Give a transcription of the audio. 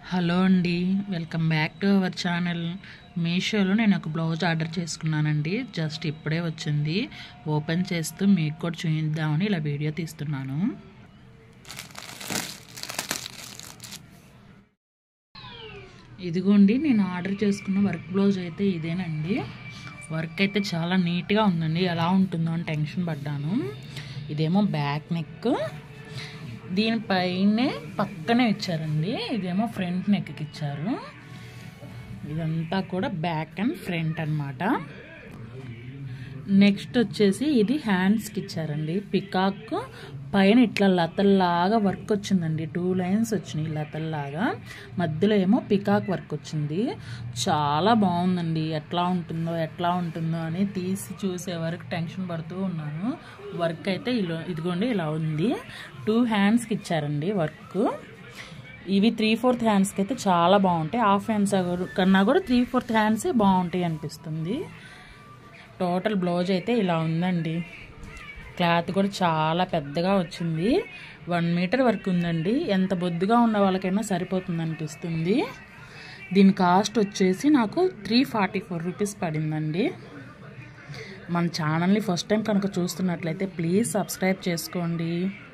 hello అండి welcome back to our channel మీషోలో నేను ఒక బ్లౌజ్ ఆర్డర్ చేసుకున్నానండి జస్ట్ ఇప్పుడే వచ్చింది ఓపెన్ చేస్తూ మీకు కూడా చూపిద్దామని ఇలా వీడియో తీస్తున్నాను ఇదిగోండి నేను ఆర్డర్ చేసుకున్న వర్క్ బ్లౌజ్ అయితే ఇదేనండి వర్క్ అయితే చాలా నీట్గా ఉందండి ఎలా ఉంటుందో అని టెన్షన్ పడ్డాను ఇదేమో బ్యాక్ నెక్ దీనిపైనే పక్కనే ఇచ్చారండి ఇదేమో ఫ్రంట్ నెక్కి ఇచ్చారు ఇదంతా కూడా బ్యాక్ అండ్ ఫ్రంట్ అన్నమాట నెక్స్ట్ వచ్చేసి ఇది హ్యాండ్స్కి ఇచ్చారండి పికాక్ పైన ఇట్లా లతల్లాగా వర్క్ వచ్చిందండి టూ లైన్స్ వచ్చినాయి లతల్లాగా మధ్యలో ఏమో పికాక్ వర్క్ వచ్చింది చాలా బాగుందండి ఎట్లా ఉంటుందో ఎట్లా ఉంటుందో అని తీసి చూసే వరకు టెన్షన్ పడుతూ ఉన్నాను వర్క్ అయితే ఇలా ఇదిగోండి ఇలా ఉంది టూ హ్యాండ్స్కి ఇచ్చారండి వర్క్ ఇవి త్రీ ఫోర్త్ హ్యాండ్స్కి అయితే చాలా బాగుంటాయి హాఫ్ హ్యాండ్స్ కన్నా కూడా త్రీ ఫోర్త్ హ్యాండ్సే బాగుంటాయి అనిపిస్తుంది టోటల్ బ్లౌజ్ అయితే ఇలా ఉందండి క్లాత్ కూడా చాలా పెద్దగా వచ్చింది వన్ మీటర్ వరకు ఉందండి ఎంత బొద్దుగా ఉన్న వాళ్ళకైనా సరిపోతుంది అనిపిస్తుంది దీని కాస్ట్ వచ్చేసి నాకు త్రీ ఫార్టీ ఫోర్ రూపీస్ పడిందండి మన ఛానల్ని ఫస్ట్ టైం కనుక చూస్తున్నట్లయితే ప్లీజ్ సబ్స్క్రైబ్ చేసుకోండి